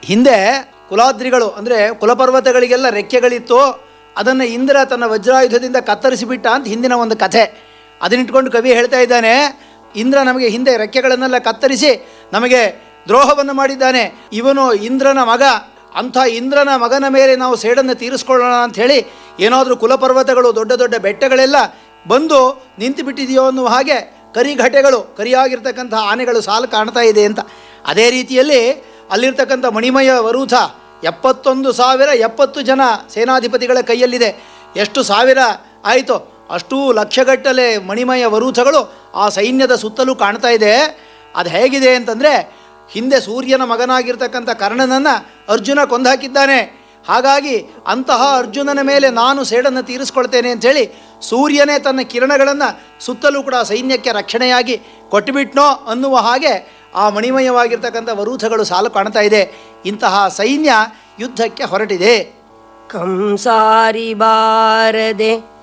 ಹಿಂದೆ ಕುಲಾದ್ರಿಗಳು ಅಂದರೆ ಕುಲಪರ್ವತಗಳಿಗೆಲ್ಲ ರೆಕ್ಕೆಗಳಿತ್ತು ಅದನ್ನು ಇಂದ್ರ ತನ್ನ ವಜ್ರಾಯುಧದಿಂದ ಕತ್ತರಿಸಿಬಿಟ್ಟ ಅಂತ ಹಿಂದಿನ ಒಂದು ಕಥೆ ಅದನ್ನಿಟ್ಕೊಂಡು ಕವಿ ಹೇಳ್ತಾ ಇದ್ದಾನೆ ಇಂದ್ರ ನಮಗೆ ಹಿಂದೆ ರೆಕ್ಕೆಗಳನ್ನೆಲ್ಲ ಕತ್ತರಿಸಿ ನಮಗೆ ದ್ರೋಹವನ್ನು ಮಾಡಿದ್ದಾನೆ ಇವನು ಇಂದ್ರನ ಮಗ ಅಂಥ ಇಂದ್ರನ ಮಗನ ಮೇಲೆ ನಾವು ಸೇಡನ್ನು ತೀರಿಸ್ಕೊಳ್ಳೋಣ ಅಂತ ಹೇಳಿ ಏನಾದರೂ ಕುಲಪರ್ವತಗಳು ದೊಡ್ಡ ದೊಡ್ಡ ಬೆಟ್ಟಗಳೆಲ್ಲ ಬಂದು ನಿಂತು ಬಿಟ್ಟಿದೆಯೋ ಅನ್ನುವ ಹಾಗೆ ಕರಿಘಟೆಗಳು ಕರಿಯಾಗಿರ್ತಕ್ಕಂಥ ಆನೆಗಳು ಸಾಲು ಕಾಣ್ತಾ ಇದೆ ಅಂತ ಅದೇ ರೀತಿಯಲ್ಲಿ ಅಲ್ಲಿರ್ತಕ್ಕಂಥ ಮಣಿಮಯ ವರೂಥ ಎಪ್ಪತ್ತೊಂದು ಸಾವಿರ ಎಪ್ಪತ್ತು ಜನ ಸೇನಾಧಿಪತಿಗಳ ಕೈಯಲ್ಲಿದೆ ಎಷ್ಟು ಸಾವಿರ ಆಯಿತು ಅಷ್ಟೂ ಲಕ್ಷಗಟ್ಟಲೆ ಮಣಿಮಯ ವರೂಥಗಳು ಆ ಸೈನ್ಯದ ಸುತ್ತಲೂ ಕಾಣ್ತಾ ಇದೆ ಅದು ಹೇಗಿದೆ ಅಂತಂದರೆ ಹಿಂದೆ ಸೂರ್ಯನ ಮಗನಾಗಿರ್ತಕ್ಕಂಥ ಕರ್ಣನನ್ನು ಅರ್ಜುನ ಕೊಂದಾಕಿದ್ದಾನೆ ಹಾಗಾಗಿ ಅಂತಹ ಅರ್ಜುನನ ಮೇಲೆ ನಾನು ಸೇಡನ್ನು ತೀರಿಸ್ಕೊಳ್ತೇನೆ ಅಂಥೇಳಿ ಸೂರ್ಯನೇ ತನ್ನ ಕಿರಣಗಳನ್ನು ಸುತ್ತಲೂ ಕೂಡ ಸೈನ್ಯಕ್ಕೆ ರಕ್ಷಣೆಯಾಗಿ ಕೊಟ್ಟುಬಿಟ್ನೋ ಅನ್ನುವ ಹಾಗೆ ಆ ಮಣಿಮಯವಾಗಿರ್ತಕ್ಕಂಥ ವರೂಥಗಳು ಸಾಲು ಕಾಣ್ತಾ ಇದೆ ಇಂತಹ ಸೈನ್ಯ ಯುದ್ಧಕ್ಕೆ ಹೊರಟಿದೆ ಕಂಸಾರಿ ಬಾರದೆ